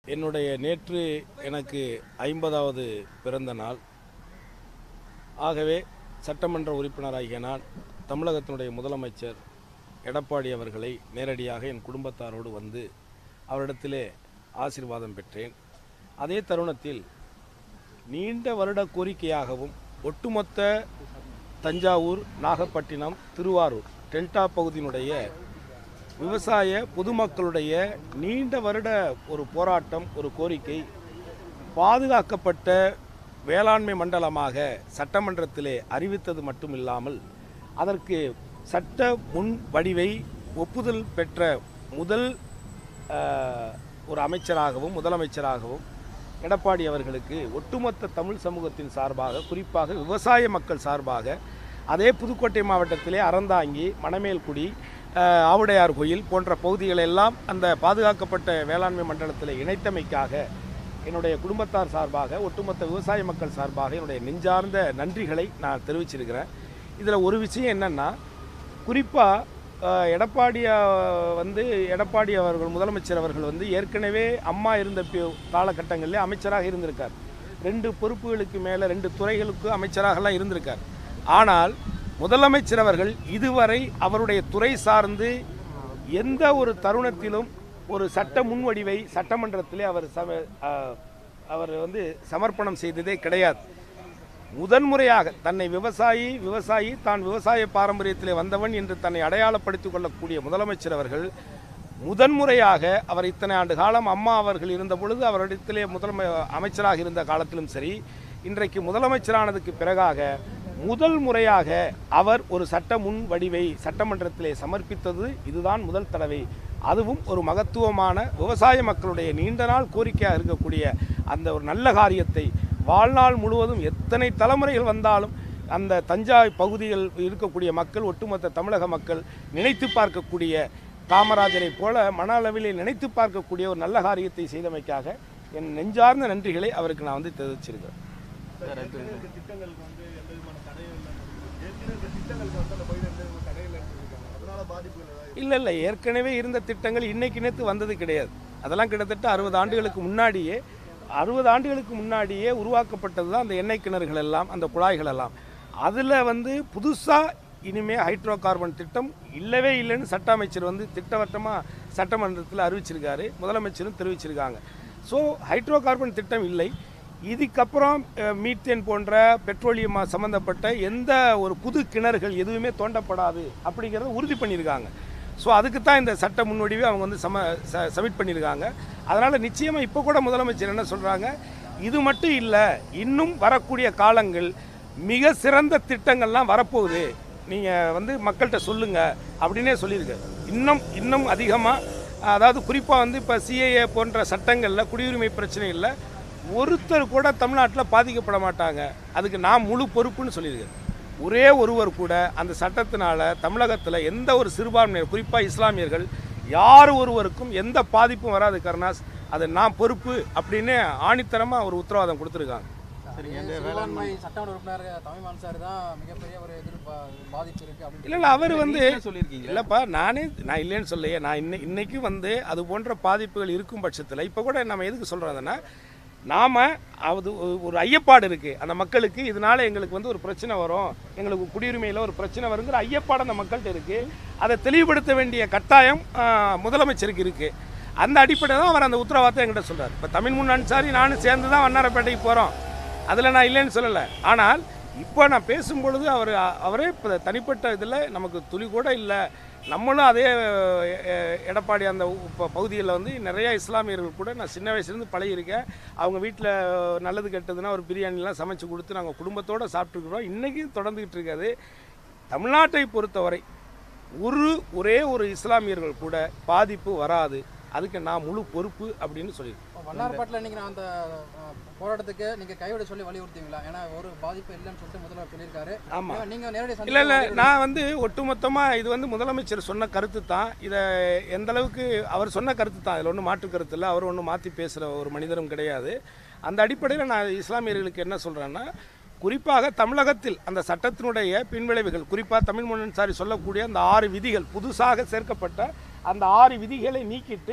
என்னுடைய நேற்று எனக்கு ஐம்பதாவது பிறந்த நாள் ஆகவே சட்டமன்ற உறுப்பினராகிய நான் தமிழகத்தினுடைய முதலமைச்சர் எடப்பாடி அவர்களை நேரடியாக என் குடும்பத்தாரோடு வந்து அவரிடத்திலே ஆசீர்வாதம் பெற்றேன் அதே தருணத்தில் நீண்ட வருட கோரிக்கையாகவும் ஒட்டுமொத்த தஞ்சாவூர் நாகப்பட்டினம் திருவாரூர் டெல்டா பகுதியினுடைய விவசாய பொதுமக்களுடைய நீண்ட வருட ஒரு போராட்டம் ஒரு கோரிக்கை பாதுகாக்கப்பட்ட வேளாண்மை மண்டலமாக சட்டமன்றத்திலே அறிவித்தது மட்டுமில்லாமல் அதற்கு சட்ட முன் வடிவை ஒப்புதல் பெற்ற முதல் அஹ், ஒரு அமைச்சராகவும் முதலமைச்சராகவும் எடப்பாடி அவர்களுக்கு ஒட்டுமொத்த தமிழ் சமூகத்தின் சார்பாக குறிப்பாக விவசாய மக்கள் சார்பாக அதே புதுக்கோட்டை மாவட்டத்திலே அறந்தாங்கி மணமேல்குடி அஹ், ஆவுடையார் கோயில் போன்ற பகுதிகளெல்லாம் அந்த பாதுகாக்கப்பட்ட வேளாண்மை மண்டலத்தில் இணைத்தமைக்காக என்னுடைய குடும்பத்தார் சார்பாக ஒட்டுமொத்த விவசாய மக்கள் சார்பாக என்னுடைய நெஞ்சார்ந்த நன்றிகளை நான் தெரிவிச்சிருக்கிறேன் இதில் ஒரு விஷயம் என்னென்னா குறிப்பாக எடப்பாடி அஹ், வந்து எடப்பாடி அவர்கள் முதலமைச்சர் அவர்கள் வந்து ஏற்கனவே அம்மா இருந்த பி- காலகட்டங்களில் அமைச்சராக இருந்திருக்கார் ரெண்டு பொறுப்புகளுக்கு மேலே ரெண்டு துறைகளுக்கு அமைச்சராகலாம் இருந்திருக்கார் ஆனால் முதலமைச்சர் அவர்கள் இதுவரை அவருடைய துறை சார்ந்து எந்த ஒரு தருணத்திலும் ஒரு சட்ட முன்வடிவை சட்டமன்றத்திலே அவர் சம அஹ், அவர் வந்து சமர்ப்பணம் செய்ததே கிடையாது முதன்முறையாக தன்னை விவசாயி விவசாயி தான் விவசாய பாரம்பரியத்திலே வந்தவன் என்று தன்னை அடையாளப்படுத்திக் கொள்ளக்கூடிய முதலமைச்சர் அவர்கள் முதன்முறையாக அவர் இத்தனை ஆண்டு காலம் அம்மா அவர்கள் இருந்த பொழுது அவரிடத்திலே முதலமை அமைச்சராக இருந்த காலத்திலும் சரி இன்றைக்கு முதலமைச்சரானதுக்கு பிறகாக முதல் முறையாக அவர் ஒரு சட்ட முன் வடிவை சட்டமன்றத்திலே சமர்ப்பித்தது இதுதான் முதல் தடவை அதுவும் ஒரு மகத்துவமான விவசாய மக்களுடைய நீண்ட நாள் கோரிக்கையாக இருக்கக்கூடிய அந்த ஒரு நல்ல காரியத்தை வாழ்நாள் முழுவதும் எத்தனை தலைமுறைகள் வந்தாலும் அந்த தஞ்சாவூர் பகுதியில் இருக்கக்கூடிய மக்கள் ஒட்டுமொத்த தமிழக மக்கள் நினைத்து பார்க்கக்கூடிய காமராஜரை போல மன அளவிலே நினைத்து பார்க்கக்கூடிய ஒரு நல்ல காரியத்தை செய்தமைக்காக என் நெஞ்சார்ந்த நன்றிகளை அவருக்கு நான் வந்து தெரிவிச்சிருக்கிறேன் திட்டங்களுக்கு வந்து எந்த விதமான தடையும் இல்லை ஏற்கனவே திட்டங்களுக்கு வந்து அந்த பகுதியில் எந்த விதமான தடையும் இல்லைன்னு அதனால பாதிப்புகள் ஏதாவது இல்லை இல்லை ஏற்கனவே இருந்த திட்டங்கள் இன்னைக்கு நேற்று வந்தது கிடையாது அதெல்லாம் கிட்டத்தட்ட அறுபது ஆண்டுகளுக்கு முன்னாடியே அறுபது ஆண்டுகளுக்கு முன்னாடியே உருவாக்கப்பட்டது தான் அந்த எண்ணெய் கிணறுகள் எல்லாம் அந்த குழாய்கள் எல்லாம் அதில் வந்து புதுசாக இனிமே ஹைட்ரோ கார்பன் திட்டம் இல்லவே இல்லைன்னு சட்ட அமைச்சர் வந்து திட்டவட்டமாக சட்டமன்றத்தில் அறிவிச்சிருக்காரு முதலமைச்சரும் தெரிவிச்சிருக்காங்க ஸோ ஹைட்ரோ கார்பன் திட்டம் இல்லை இதுக்கப்புறம் அஹ், மீத்தேன் போன்ற பெட்ரோலியம் சம்மந்தப்பட்ட எந்த ஒரு புது கிணறுகள் எதுவுமே தோண்டப்படாது அப்படிங்கிறத உறுதி பண்ணியிருக்காங்க ஸோ அதுக்கு தான் இந்த சட்ட முன்வடிவை அவங்க வந்து சம ச சப்மிட் பண்ணியிருக்காங்க அதனால் நிச்சயமாக இப்போ கூட முதலமைச்சர் என்ன சொல்கிறாங்க இது மட்டும் இல்லை இன்னும் வரக்கூடிய காலங்கள் மிக சிறந்த திட்டங்கள்லாம் வரப்போகுது நீங்கள் வந்து மக்கள்கிட்ட சொல்லுங்கள் அப்படின்னே சொல்லியிருக்கு இன்னும் இன்னும் அதிகமாக அதாவது குறிப்பாக வந்து இப்போ சிஏஏ போன்ற சட்டங்களில் குடியுரிமை பிரச்சனைகளில் ஒருத்தர் கூட தமிழ்நாட்டில் பாதிக்கப்பட மாட்டாங்க அதுக்கு நான் முழு பொறுப்புன்னு சொல்லியிருக்கேன் ஒரே ஒருவர் கூட அந்த சட்டத்தினால தமிழகத்தில் எந்த ஒரு சிறுபான்மையினர் குறிப்பாக இஸ்லாமியர்கள் யார் ஒருவருக்கும் எந்த பாதிப்பும் வராது கருணாஸ் அது நான் பொறுப்பு அப்படின்னு ஆணித்தரமாக ஒரு உத்தரவாதம் கொடுத்துருக்காங்க சிறுபான்மை சட்டமன்ற உறுப்பினர் தமிழ்மான் சார் தான் மிகப்பெரிய ஒரு எதிர்ப்பு பாதிப்பு இருக்கு அப்படின்னு இல்லை இல்லை அவர் வந்து சொல்லியிருக்கீங்க இல்லைப்பா நானே நான் இல்லைன்னு சொல்லையே நான் இன்னை இன்னைக்கு வந்து அது போன்ற பாதிப்புகள் இருக்கும் பட்சத்தில் இப்போ கூட நம்ம எதுக்கு சொல்கிறதுன்னா நாம் அது ஒரு- ஒரு ஐயப்பாடு இருக்குது அந்த மக்களுக்கு இதனால எங்களுக்கு வந்து ஒரு பிரச்சனை வரும் எங்களுக்கு குடியுரிமையில் ஒரு பிரச்சனை வருங்கிற ஐயப்பாடு அந்த மக்கள்கிட்ட இருக்குது அதை தெளிவுபடுத்த வேண்டிய கட்டாயம் ஆ, முதலமைச்சருக்கு இருக்குது அந்த அடிப்படையில் தான் அவர் அந்த உத்தரவாதத்தை என்கிட்ட சொல்றாரு இப்போ தமிழ் முன் அன்சாரி நானும் சேர்ந்து தான் வண்ணாரப்பேட்டைக்கு போகிறோம் அதில் நான் இல்லைன்னு சொல்லலை ஆனால் இப்போ நான் பேசும்பொழுது அவர் அவரே இப்போ தனிப்பட்ட இதில் நமக்கு துளி கூட இல்லை நம்மளும் அதே எ- எ- எடப்பாடி அந்த ப- பகுதியில் வந்து நிறைய இஸ்லாமியர்கள் கூட நான் சின்ன வயசுலேருந்து பழகியிருக்கேன் அவங்க வீட்டில் நல்லது கெட்டதுன்னா ஒரு பிரியாணிலாம் சமைச்சு கொடுத்து நாங்கள் குடும்பத்தோடு சாப்பிட்டுருக்குறோம் இன்றைக்கும் தொடர்ந்துக்கிட்டு இருக்காது தமிழ்நாட்டை பொறுத்தவரை ஒரு ஒரே ஒரு இஸ்லாமியர்கள் கூட பாதிப்பு வராது அதுக்கு நான் முழு பொறுப்பு அப்படின்னு சொல்லியிருக்கேன் இப்போ வண்ணார்பாட்டில் நீங்கள் அந்த அஹ், போராட்டத்துக்கு நீங்க கைவிட சொல்லி வலியுறுத்தீங்களா ஏன்னா ஒரு பாதிப்பு இல்லைன்னு சொல்லிட்டு முதல்வர் சொல்லியிருக்காரு ஆமா. ஏன்னா நீங்க நேரடி இல்லை சந்திப்பு இல்லை வலியுறுத்தி- நான் வந்து ஒட்டுமொத்தமாக இது வந்து முதலமைச்சர் சொன்ன கருத்து தான் இதை எந்த அளவுக்கு அவர் சொன்ன கருத்து தான் இதில் ஒன்றும் மாற்று கருத்து இல்லை அவர் ஒன்றும் மாற்றி பேசுகிற ஒரு மனிதரும் கிடையாது அந்த அடிப்படையில் நான் இஸ்லாமியர்களுக்கு என்ன சொல்கிறேன்னா குறிப்பாக தமிழகத்தில் அந்த சட்டத்தினுடைய பின்விளைவுகள் குறிப்பாக தமிழ் மன்னன் சாரி சொல்லக்கூடிய அந்த ஆறு விதிகள் புதுசாக சேர்க்கப்பட்ட அந்த ஆறு விதிகளை நீக்கிட்டு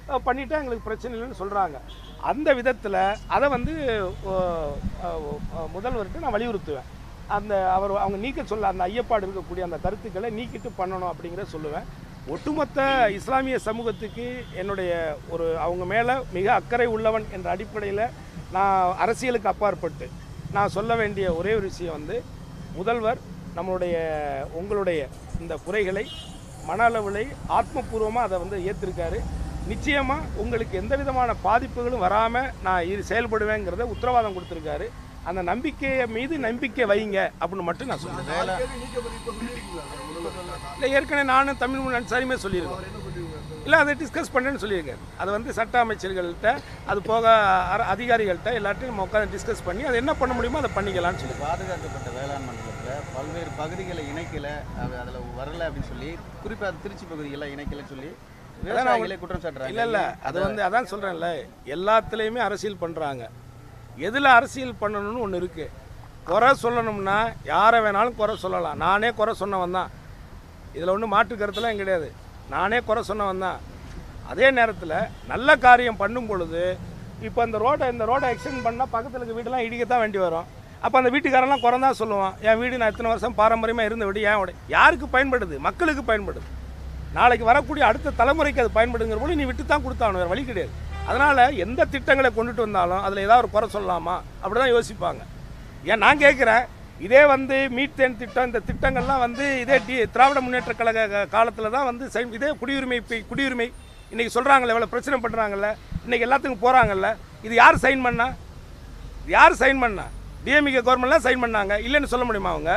அஹ், பண்ணிட்டா எங்களுக்கு பிரச்சனை இல்லைன்னு சொல்கிறாங்க அந்த விதத்தில் அதை வந்து அஹ், அஹ், முதல்வர்கிட்ட நான் வலியுறுத்துவேன் அந்த அவர் அவங்க நீக்க சொல்ல அந்த ஐயப்பாடு இருக்கக்கூடிய அந்த கருத்துக்களை நீக்கிட்டு பண்ணணும் அப்படிங்கிறத சொல்லுவேன் ஒட்டுமொத்த இஸ்லாமிய சமூகத்துக்கு என்னுடைய ஒரு அவங்க மேலே மிக அக்கறை உள்ளவன் என்ற அடிப்படையில் நான் அரசியலுக்கு அப்பாற்பட்டு நான் சொல்ல வேண்டிய ஒரே ஒரு விஷயம் வந்து முதல்வர் நம்மளுடைய உங்களுடைய இந்த குறைகளை மன அளவில் ஆத்மபூர்வமாக அதை வந்து ஏற்றிருக்காரு நிச்சயமாக உங்களுக்கு எந்த விதமான பாதிப்புகளும் வராமல் நான் இது செயல்படுவேங்கிறத உத்தரவாதம் கொடுத்துருக்காரு அந்த நம்பிக்கையை மீது நம்பிக்கை வைங்க அப்படின்னு மட்டும் நான் சொல்லுவேன் ஆறு கேள்வி நீக்கப்பட்டு இப்போ சொல்லியிருக்கீங்களா முதல்வர் இல்லை ஏற்கனவே நானும் தமிழ் முன் அன்சாரியுமே சொல்லியிருக்கோம் என்ன சொல்லியிருக்காரு இல்லை அதை டிஸ்கஸ் பண்ணேன்னு சொல்லியிருக்காரு அது வந்து சட்ட அமைச்சர்கள்ட்ட அது போக அர- அதிகாரிகள்கிட்ட எல்லாத்தையும் நம்ம உட்காந்து டிஸ்கஸ் பண்ணி அதை என்ன பண்ண முடியுமோ அதை பண்ணிக்கலாம்னு சொல்லி பாதுகாக்கப்பட்ட வேளாண் மண்டலத்தில் பல்வேறு பகுதிகளை இணைக்கல அது அதில் வரல அப்படின்னு சொல்லி குறிப்பாக திருச்சி பகுதிகளை இணைக்கலன்னு சொல்லி விவசாயிகளே குற்றம் சாட்டுறாங்க இல்லை இல்லை அது வந்து அதான் சொல்கிறேன்ல எல்லாத்துலேயுமே அரசியல் பண்ணுறாங்க எதில் அரசியல் பண்ணணும்னு ஒன்று இருக்குது குறை சொல்லணும்னா யாரை வேணாலும் குறை சொல்லலாம் நானே குறை சொன்னவன் தான் இதில் ஒன்றும் மாற்று கருத்துலாம் கிடையாது நானே குறை சொன்னவன் தான் அதே நேரத்தில் நல்ல காரியம் பண்ணும் பொழுது இப்போ இந்த ரோட்டை இந்த ரோடை எக்ஸ்டெண்ட் பண்ணால் பக்கத்தில் இருக்க வீடெல்லாம் இடிக்கத்தான் வேண்டி வரும் அப்போ அந்த வீட்டுக்காரெல்லாம் குறை தான் சொல்லுவான் என் வீடு நான் இத்தனை வருஷம் பாரம்பரியமாக இருந்த வீடு ஏன் உடை யாருக்கு பயன்படுது மக்களுக்கு பயன்படுது நாளைக்கு வரக்கூடிய அடுத்த தலைமுறைக்கு அது பயன்படுங்கிற போது நீ விட்டு தான் கொடுத்தாகணும் வேறு வழி கிடையாது அதனால் எந்த திட்டங்களை கொண்டுட்டு வந்தாலும் அதில் ஏதாவது ஒரு குறை சொல்லலாமா அப்படி தான் யோசிப்பாங்க ஏன் நான் கேட்குறேன் இதே வந்து மீத்தேன் திட்டம் இந்த திட்டங்கள்லாம் வந்து இதே டி திராவிட முன்னேற்ற கழக காலத்தில் தான் வந்து செய்- இதே குடியுரிமை பி- குடியுரிமை இன்றைக்கி சொல்கிறாங்கல்ல எவ்வளோ பிரச்சனை பண்ணுறாங்கல்ல இன்றைக்கி எல்லாத்துக்கும் போகிறாங்கல்ல இது யார் சைன் பண்ணா இது யார் சைன் பண்ணா டிஎம்கே கவர்மெண்ட்லாம் சைன் பண்ணாங்க இல்லைன்னு சொல்ல முடியுமா அவங்க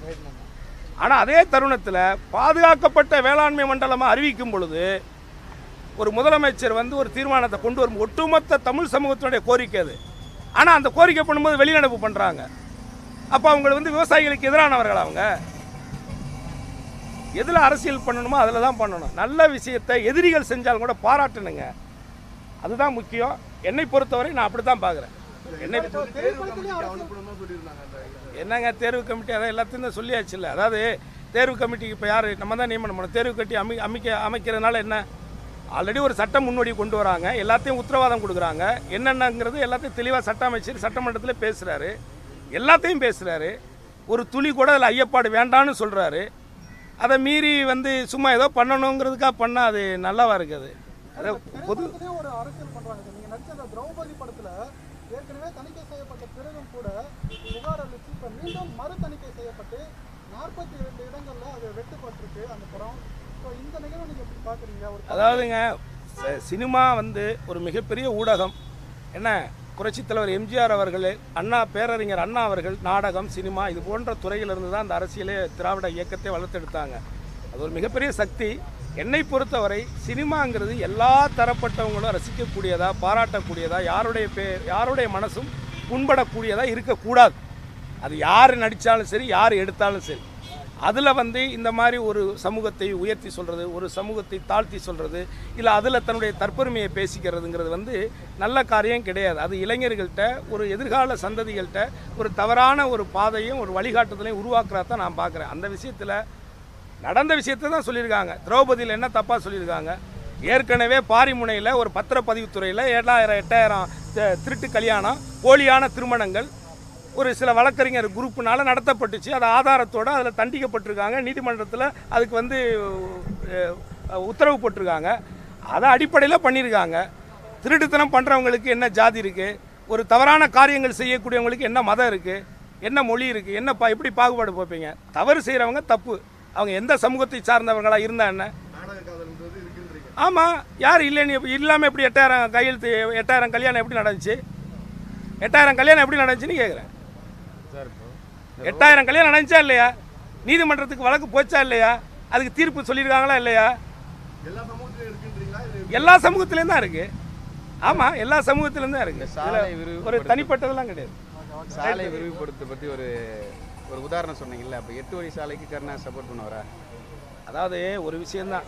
ஆனால் அதே தருணத்தில் பாதுகாக்கப்பட்ட வேளாண்மை மண்டலமாக அறிவிக்கும் பொழுது ஒரு முதலமைச்சர் வந்து ஒரு தீர்மானத்தை கொண்டு வரும் ஒட்டுமொத்த தமிழ் சமூகத்தினுடைய கோரிக்கை அது ஆனால் அந்த கோரிக்கை பண்ணும்போது வெளிநடப்பு பண்ணுறாங்க அப்போ அவங்க வந்து விவசாயிகளுக்கு எதிரானவர்கள் அவங்க எதில் அரசியல் பண்ணணுமோ அதில் தான் பண்ணணும் நல்ல விஷயத்தை எதிரிகள் செஞ்சாலும் கூட பாராட்டணுங்க அதுதான் முக்கியம் என்னை பொறுத்தவரை நான் அப்படி தான் பார்க்குறேன் என்னை தேர்வு கமிட்டிக்கு அனுப்பணும்னு சொல்லியிருந்தாங்க அந்த இதை. என்னங்க தேர்வு கமிட்டி அதான் எல்லாத்தையும் தான் சொல்லியாச்சு இல்லை அதாவது தேர்வு கமிட்டிக்கு இப்போ யார் நம்ம தான் நியமனம் பண்ணணும் தேர்வு கட்டி அமை அமைக்க அமைக்கிறதுனால என்ன ஆல்ரெடி ஒரு சட்ட முன்னோடி கொண்டு வராங்க எல்லாத்தையும் உத்தரவாதம் கொடுக்குறாங்க என்னென்னங்கிறது எல்லாத்தையும் தெளிவாக சட்ட அமைச்சர் சட்டமன்றத்தில் பேசுகிறாரு எல்லாத்தையும் பேசுகிறாரு ஒரு துளி கூட அதில் ஐயப்பாடு வேண்டான்னு சொல்கிறாரு அதை மீறி வந்து சும்மா ஏதோ பண்ணணுங்கிறதுக்காக பண்ணால் அது நல்லாவா இருக்குது அது பொது திரைப்படத்திலே ஒரு அரசியல் பண்றாங்க சார். நீங்க நடிச்ச அந்த திரௌபதி படத்துல ஏற்கனவே தணிக்கை செய்யப்பட்ட பிறகும் கூட புகார் அளிச்சு இப்ப மீண்டும் மறு தணிக்கை செய்யப்பட்டு நாற்பத்தி இரண்டு இடங்கள்ல அது வெட்டுப்பட்டிருக்கு அந்த படம் ஸோ இந்த நிகழ்வு நீங்க எப்படி பாக்குறீங்க ஒரு அதாவதுங்க ச- சினிமா வந்து ஒரு மிகப்பெரிய ஊடகம் என்ன புரட்சித் தலைவர் எம்ஜிஆர் அவர்கள் அண்ணா பேரறிஞர் அண்ணா அவர்கள் நாடகம் சினிமா இது போன்ற துறையிலிருந்து தான் அந்த அரசியலே திராவிட இயக்கத்தை வளர்த்தெடுத்தாங்க அது ஒரு மிகப்பெரிய சக்தி என்னை பொறுத்தவரை சினிமாங்கிறது எல்லா தரப்பட்டவங்களும் ரசிக்கக்கூடியதா பாராட்டக்கூடியதா யாருடைய பே யாருடைய மனசும் புண்படக்கூடியதா இருக்கக்கூடாது அது யார் நடித்தாலும் சரி யார் எடுத்தாலும் சரி அதில் வந்து இந்த மாதிரி ஒரு சமூகத்தை உயர்த்தி சொல்கிறது ஒரு சமூகத்தை தாழ்த்தி சொல்கிறது இல்லை அதில் தன்னுடைய தற்பெருமையை பேசிக்கிறதுங்கிறது வந்து நல்ல காரியம் கிடையாது அது இளைஞர்கள்ட்ட ஒரு எதிர்கால சந்ததிகள்கிட்ட ஒரு தவறான ஒரு பாதையும் ஒரு வழிகாட்டுதலையும் உருவாக்குறதா தான் நான் பார்க்குறேன் அந்த விஷயத்தில் நடந்த விஷயத்தை தான் சொல்லியிருக்காங்க திரௌபதியில் என்ன தப்பாக சொல்லியிருக்காங்க ஏற்கனவே பாரிமுனையில் ஒரு பத்திரப்பதிவுத்துறையில் ஏழாயிரம் எட்டாயிரம் தி- திருட்டு கல்யாணம் போலியான திருமணங்கள் ஒரு சில வழக்கறிஞர் குரூப்புனால நடத்தப்பட்டுச்சு அது ஆதாரத்தோட அதில் தண்டிக்கப்பட்டிருக்காங்க நீதிமன்றத்தில் அதுக்கு வந்து அஹ், உத்தரவு போட்டிருக்காங்க அதை அடிப்படையில் பண்ணியிருக்காங்க திருட்டுத்தனம் பண்ணுறவங்களுக்கு என்ன ஜாதி இருக்குது ஒரு தவறான காரியங்கள் செய்யக்கூடியவங்களுக்கு என்ன மதம் இருக்குது என்ன மொழி இருக்குது என்ன பா எப்படி பாகுபாடு பார்ப்பீங்க தவறு செய்கிறவங்க தப்பு அவங்க எந்த சமூகத்தை சார்ந்தவர்களாக இருந்தா என்ன நாடக காதல்ன்றது இருக்குன்றீங்க ஆமாம் யார் இல்லைன்னு இப்ப இல்லாமல் எப்படி எட்டாயிரம் கையெழுத்து எட்டாயிரம் கல்யாணம் எப்படி நடந்துச்சு எட்டாயிரம் கல்யாணம் எப்படி நடந்துச்சுன்னு கேட்குறேன் சார் இப்போ எட்டாயிரம் கல்யாணம் நடந்துச்சா இல்லையா நீதிமன்றத்துக்கு வழக்கு போச்சா இல்லையா அதுக்கு தீர்ப்பு சொல்லியிருக்காங்களா இல்லையா எல்லா சமூகத்திலும் இருக்குன்றீங்களா இது எல்லா சமூகத்திலேயும் தான் இருக்கு ஆமாம் எல்லா சமூகத்திலேயும் தான் இருக்கு சாலை இதுல ஒரு விரிவுபடுத்த- தனிப்பட்டதெல்லாம் கிடையாது சாலை விரிவுபடுத்த பற்றி ஒரு ஒரு உதாரணம் சொன்னீங்கல்ல அப்போ எட்டு வழி சாலைக்கு கருணா சப்போர்ட் பண்ணுவாரா அதாவது ஒரு விஷயம்தான்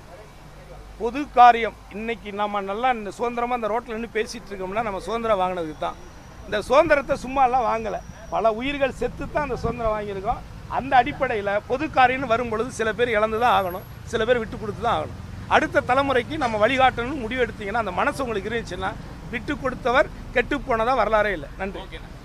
பொது காரியம் இன்னைக்கு நம்ம நல்லா இந்த சுதந்திரமாக இந்த ரோட்டில் நின்று பேசிகிட்டு இருக்கோம்னா நம்ம சுதந்திரம் வாங்கினதுக்கு தான் இந்த சுதந்திரத்தை சும்மாலாம் வாங்கலை பல உயிர்கள் செத்து தான் அந்த சுதந்திரம் வாங்கியிருக்கோம் அந்த அடிப்படையில் பொது காரியம்னு வரும் பொழுது சில பேர் இழந்து தான் ஆகணும் சில பேர் விட்டு கொடுத்து தான் ஆகணும் அடுத்த தலைமுறைக்கு நம்ம வழிகாட்டணும்னு முடிவு எடுத்தீங்கன்னா அந்த மனசு உங்களுக்கு இருந்துச்சுன்னா விட்டு கொடுத்தவர் கெட்டு போனதா வரலாறே இல்லை நன்றி